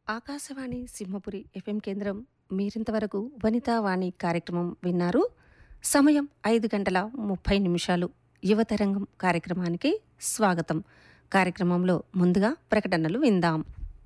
Akashvani Simhapuri FM కేంద్రం మీరింతవరకు వనితా వాణి కార్యక్రమం విన్నారు సమయం ఐదు గంటల ముప్పై నిమిషాలు యువతరంగం కార్యక్రమానికి స్వాగతం కార్యక్రమంలో ముందుగా ప్రకటనలు విందాం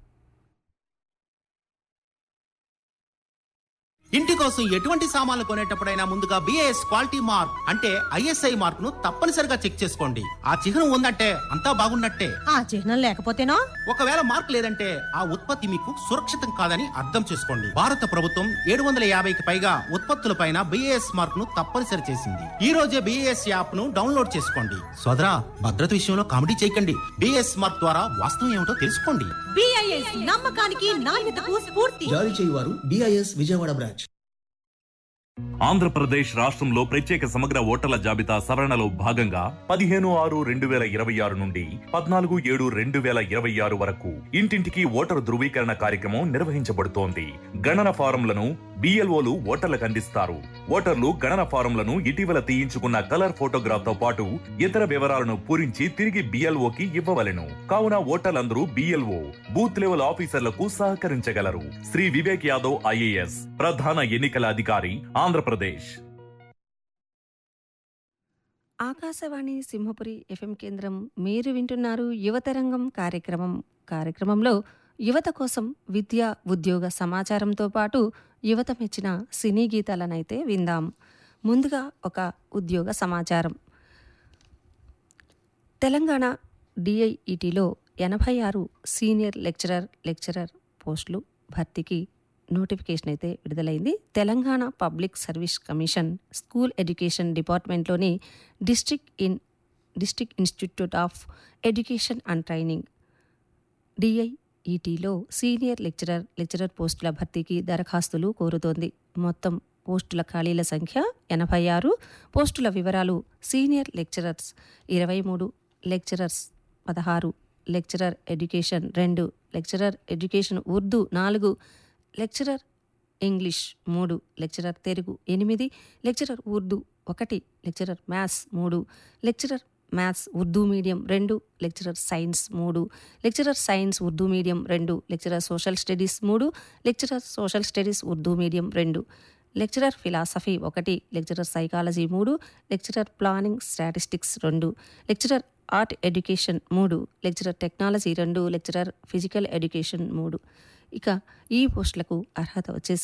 ఇంటి కోసం ఎటువంటి సామాన్లు కొనేటప్పుడైనా ముందుగా బిఏఎస్ క్వాలిటీ మార్క్ అంటే ఐఎస్ఐ మార్క్ ను తప్పనిసరిగా చెక్ చేసుకోండి ఆ చిహ్నం ఉందంటే అంతా బాగున్నట్టే ఆ చిహ్నం లేకపోతేనో ఒకవేళ మార్క్ లేదంటే ఆ ఉత్పత్తి మీకు సురక్షితం కాదని అర్థం చేసుకోండి భారత ప్రభుత్వం ఏడు వందల యాభైకి పైగా ఉత్పత్తులపైన బిఏఎస్ మార్క్ ను తప్పనిసరి చేసింది ఈ రోజే బిఏఎస్ యాప్ ను డౌన్లోడ్ చేసుకోండి సోదరా భద్రత విషయంలో కామెడీ చేయకండి బిఏఎస్ మార్క్ ద్వారా వాస్తవం ఏమిటో తెలుసుకోండి బిఐఎస్ నమ్మకానికి నాణ్యతకు స్ఫూర్తి జారీ చేయువారు డిఐఎస్ విజయవాడ బ్రాంచ్ ఆంధ్రప్రదేశ్ రాష్ట్రంలో ప్రత్యేక సమగ్ర ఓటర్ల జాబితా సవరణలో భాగంగా పదిహేను ఆరు రెండు వేల ఇరవై ఆరు నుండి పద్నాలుగు ఏడు రెండు వేల ఇరవై ఆరు వరకు ఇంటింటికి ఓటరు ధృవీకరణ కార్యక్రమం నిర్వహించబడుతోంది గణన ఫారంలను బిఎల్ఓలు ఓటర్లకు అందిస్తారు ఓటర్లు గణన ఫారంలను ఇటీవల తీయించుకున్న కలర్ ఫోటోగ్రాఫ్ తో పాటు ఇతర వివరాలను పూరించి తిరిగి బిఎల్ఓకి ఇవ్వవలెను కావున ఓటర్లందరూ బిఎల్ఓ బూత్ లెవెల్ ఆఫీసర్లకు సహకరించగలరు శ్రీ వివేక్ యాదవ్ ఐఏఎస్ ప్రధాన ఎన్నికల అధికారి ఆంధ్రప్రదేశ్ ఆకాశవాణి సింహపురి ఎఫ్ఎం కేంద్రం మీరు వింటున్నారు యువతరంగం కార్యక్రమం కార్యక్రమంలో యువత కోసం విద్య ఉద్యోగ సమాచారంతో పాటు యువత మెచ్చిన సినీ గీతాలనైతే విందాం ముందుగా ఒక ఉద్యోగ సమాచారం తెలంగాణ డిఐఈటిలో ఎనభై ఆరు సీనియర్ లెక్చరర్ లెక్చరర్ పోస్టులు భర్తీకి నోటిఫికేషన్ అయితే విడుదలైంది Telangana public service commission school education డిపార్ట్మెంట్లోని district in district institute of education and training డిఐఈటిలో సీనియర్ లెక్చరర్ లెక్చరర్ పోస్టుల భర్తీకి దరఖాస్తులు కోరుతోంది మొత్తం పోస్టుల ఖాళీల సంఖ్య ఎనభై ఆరు పోస్టుల వివరాలు సీనియర్ లెక్చరర్స్ ఇరవై మూడు లెక్చరర్స్ పదహారు లెక్చరర్ ఎడ్యుకేషన్ రెండు లెక్చరర్ ఎడ్యుకేషన్ ఉర్దూ నాలుగు లెక్చరర్ ఇంగ్లీష్ మూడు లెక్చరర్ తెలుగు ఎనిమిది లెక్చరర్ ఉర్దూ ఒకటి లెక్చరర్ మ్యాథ్స్ మూడు లెక్చరర్ మ్యాథ్స్ ఉర్దూ మీడియం రెండు లెక్చరర్ సైన్స్ మూడు లెక్చరర్ సైన్స్ ఉర్దూ మీడియం రెండు లెక్చరర్ సోషల్ స్టడీస్ మూడు lecturer social studies Urdu medium రెండు లెక్చరర్ ఫిలాసఫీ ఒకటి లెక్చరర్ సైకాలజీ మూడు లెక్చరర్ ప్లానింగ్ స్టాటిస్టిక్స్ రెండు లెక్చరర్ ఆర్ట్ ఎడ్యుకేషన్ మూడు లెక్చరర్ టెక్నాలజీ రెండు లెక్చరర్ ఫిజికల్ ఎడ్యుకేషన్ మూడు ఇక ఈ పోస్టులకు అర్హత వచ్చేసి